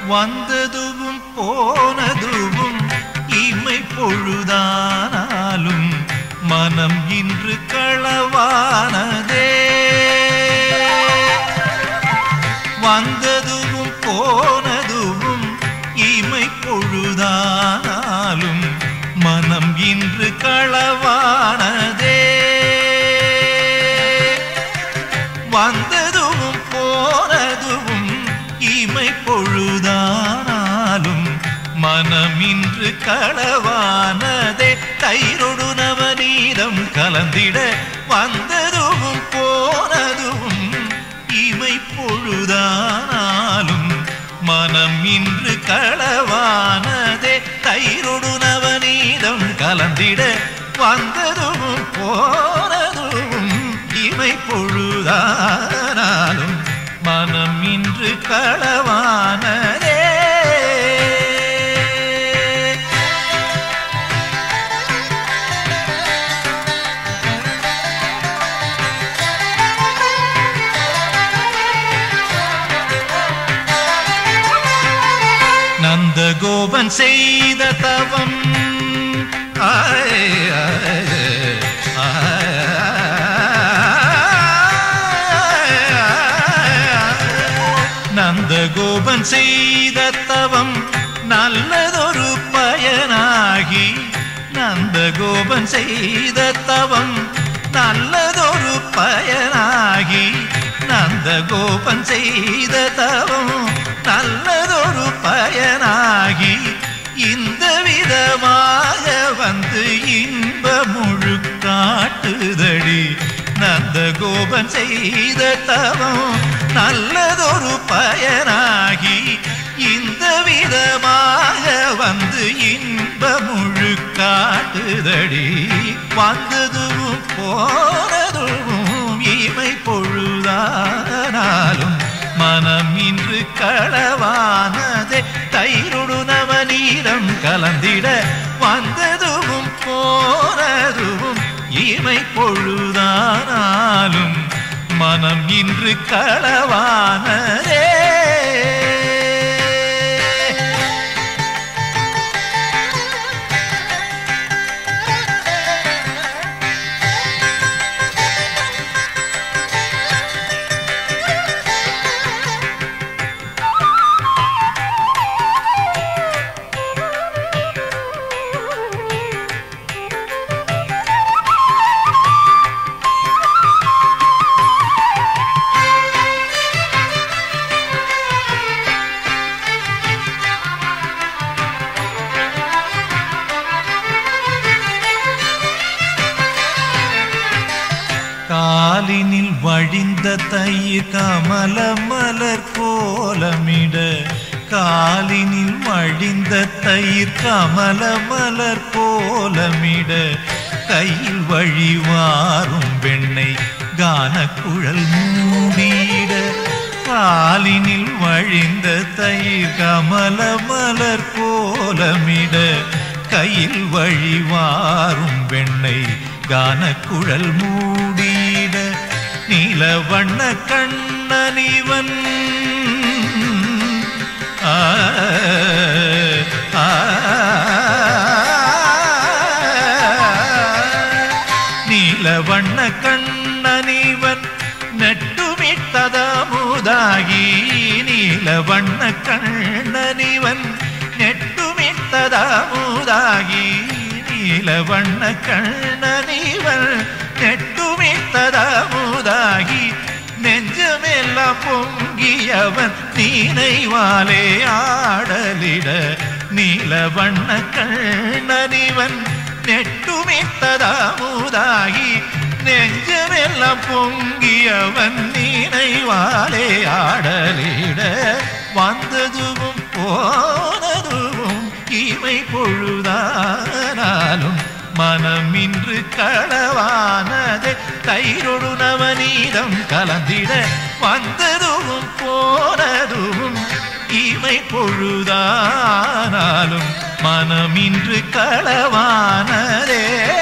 வந்ததுவும் போனதுவும் இமை பொழுதானாலும் மனம் இன்று களவானதே வந்ததுவும் போனதுவும் இமை பொழுதானாலும் மனம் இன்று களவானதே வந்ததும் போனதும் இமை பொழுதானாலும் மனமின்று களவானதே தயிரொடு நவநீதம் கலந்திட வந்ததும் போனதும் இமை பொழுதானாலும் மனம் இன்று களவானதே தயிரொடு நவநீதம் கலந்திட வந்ததும் போனதும் இமை பொழுதானாலும் மனம் இன்று களவானதே நந்தகோபன் செய்த தவம் ஆய், ஆய், ஆய். நந்தகோபன் செய்த தவம் நல்லதொரு பயனாகி நந்தகோபன் செய்த தவம் நல்லதொரு பயனாகி நந்தகோபன் செய்த தவம் நல்லதொரு பயனாகி இந்த விதமாக வந்து இன்ப முழு காட்டுதடி நந்தகோபன் செய்த தவம் நல்லதொரு பயனாகி இந்த விதமாக வந்து இன்ப முழு காட்டுதடி வந்ததும் போனதும் இமை பொழுதானாலும் மனம் இன்று களவானதே தயிரொடு நவநீரம் கலந்திட வந்ததும் போனதும் இமை பொழுதானாலும் மனம் இன்று களவானதே காலினில் வழிந்த தயிர் கமல மலர் கோலமிட காலினில் வழிந்த தயிர் கமல மலர் கோலமிட கையில் வழிவாரும் வெண்ணை கானக்குழல் மூடிட காலினில் வழிந்த தயிர் கமல மலர் கோலமிட கையில் வழிவாரும் வெண்ணை கானக்குழல் மூடிட நீல வண்ண கண்ணனிவன் ஆ, ஆ, நீல வண்ண கண்ணனிவன் நெட்டுமிட்டதமுதாகி நீல வண்ண கண்ணனிவன் நெட்டுமிட்டதமுதாகி நீல வண்ண கண்ணனிவன் நெட்டுமிட்டதமுதாகி நெஞ்சமெல்லாம் பொங்கியவன் நீனைவாலே ஆடலிட நீல வண்ண கண்ணனிவன் நெட்டுமிட்டதமுதாகி நெஞ்சமெல்லாம் பொங்கியவன் நீனைவாலே ஆடலிட வந்ததுவும் போனதுவும் இமை பொழுதானாலும் மனமின்று களவானது தயிரொடு நவநீதம் கலந்திட வந்ததும் போனதும் இமை பொழுதானாலும் மனமின்று களவானதே